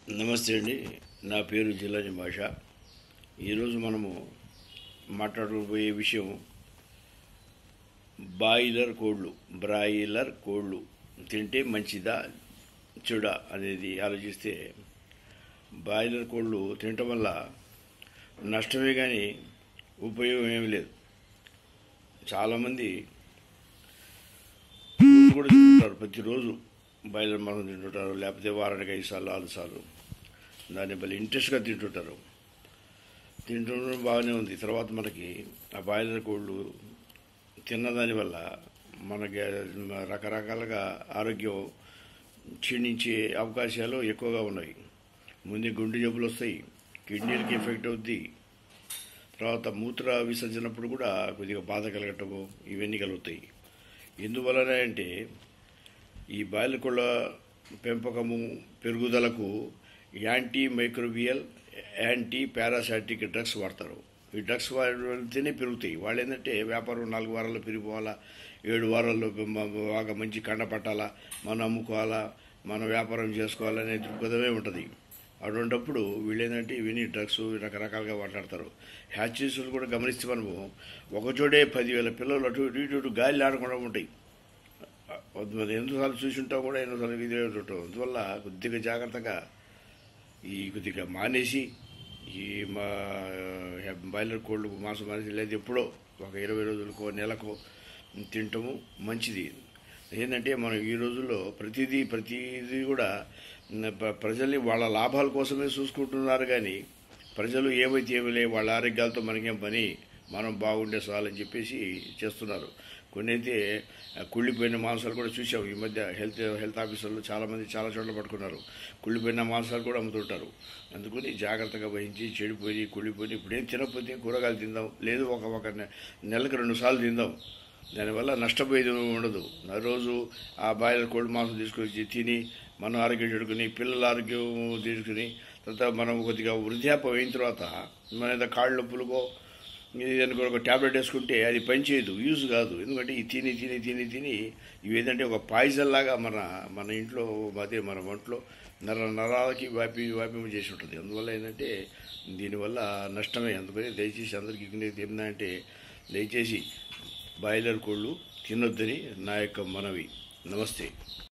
నమస్తే అండి నా పేరు జిల్లాని భాష ఈరోజు మనము మాట్లాడబోయే విషయం బాయిలర్ కోళ్ళు బ్రాయిలర్ కోళ్ళు తింటే మంచిదా చెడా అనేది ఆలోచిస్తే బాయిలర్ కోళ్ళు తినటం వల్ల నష్టమే కానీ ఉపయోగం ఏమీ లేదు చాలామంది రోజు కూడా తింటుంటారు ప్రతిరోజు బాయిలర్ మాంసం తింటుంటారు లేకపోతే వారానికి ఐదు సార్లు ఆరు సార్లు దాన్ని భలే ఇంట్రెస్ట్గా తింటుంటారు తింటుండడం బాగానే ఉంది తర్వాత మనకి ఆ బాయిలర్ కోళ్ళు తిన్నదాని వల్ల మనకి రకరకాలుగా ఆరోగ్యం క్షీణించే అవకాశాలు ఎక్కువగా ఉన్నాయి ముందే గుండె జబ్బులు వస్తాయి కిడ్నీలకి ఎఫెక్ట్ అవుద్ది తర్వాత మూత్ర విసర్జనప్పుడు కూడా కొద్దిగా బాధ కలగటము ఇవన్నీ కలుగుతాయి ఎందువలన అంటే ఈ బాయిలర్ కోళ్ళ పెంపకము పెరుగుదలకు anti microbial anti parasitic drugs వాడతారు ఈ డ్రగ్స్ వాడితేనే పెరుగుతాయి వాళ్ళు ఏంటంటే వ్యాపారం నాలుగు వారాల్లో పెరిగిపోవాలా ఏడు వారాల్లో మ- బాగా మంచి కండ పట్టాలా మనం అమ్ముకోవాలా మనం వ్యాపారం చేసుకోవాలనే దృక్పథమే ఉంటుంది అటువంటప్పుడు వీళ్ళు ఏంటంటే ఇవన్నీ డ్రగ్స్ రకరకాలుగా మాట్లాడతారు హ్యాచరీస్లు కూడా గమనిస్తే మనము ఒకచోటే పదివేల పిల్లలు అటు ఇటు ఇటు ఇటు గాలి ఆడకుండా ఉంటాయి మరి ఎన్నోసార్లు చూసి ఉంటాం కూడా ఎన్నోసార్లు ఇదే ఉంటాం అందువల్ల కొద్దిగా జాగ్రత్తగా ఈ కొద్దిగా మానేసి ఈ మా బాయిలర్ కోళ్ళు మాంసం మానేసి లేదా ఎప్పుడో ఒక ఇరవై రోజులకో నెలకో తినటము మంచిది ఏంటంటే మనం ఈ రోజుల్లో ప్రతిదీ ప్రతిదీ కూడా ప్ర- ప్రజల్ని వాళ్ళ లాభాల కోసమే చూసుకుంటున్నారు కానీ ప్రజలు ఏమైతే ఏమి లే వాళ్ళ ఆరోగ్యాలతో మనకేం పని మనం బాగుండే చాలని చెప్పేసి చేస్తున్నారు కొన్ని అయితే ఆ, కుళ్ళిపోయిన మాంసాలు కూడా చూసాం ఈ మధ్య హెల్త్ హెల్త్ ఆఫీసర్లు చాలామంది చాలా చోట్ల పట్టుకున్నారు కుళ్ళిపోయిన మాంసాలు కూడా అమ్ముతుంటారు అందుకని జాగ్రత్తగా వహించి చెడిపోయి కుళ్ళిపోయి ఇప్పుడేం తినకపోతే కూరగాయలు తిందాం లేదు ఒక ఒక నె- నెలకు రెండు సార్లు తిందాం దానివల్ల నష్టపోయేది ఉండదు ఆ రోజు ఆ బాయిలర్ కోడి మాంసం తీసుకొచ్చి తిని మనం ఆరోగ్యం చెడుకుని పిల్లల ఆరోగ్యం తీసుకుని తర్వాత మనం కొద్దిగా వృద్ధాప్యం అయిన తర్వాత మన ఏదో కాళ్ళ నొప్పులకో ఇది అనుకో ఒక ట్యాబ్లెట్ వేసుకుంటే అది పనిచేయదు యూజ్ కాదు ఎందుకంటే ఈ తిని తిని తిని తిని ఇవి ఏంటంటే ఒక పాయిజన్ లాగా మన మన ఇంట్లో అదే మన ఒంట్లో నర నరాలకి వ్యాపి వ్యాపింప చేసి ఉంటుంది అందువల్ల ఏంటంటే దీనివల్ల నష్టమే అందుకని దయచేసి అందరికీ వినేది ఏంటంటే దయచేసి బాయిలర్ కోళ్ళు తినొద్దని నా యొక్క మనవి నమస్తే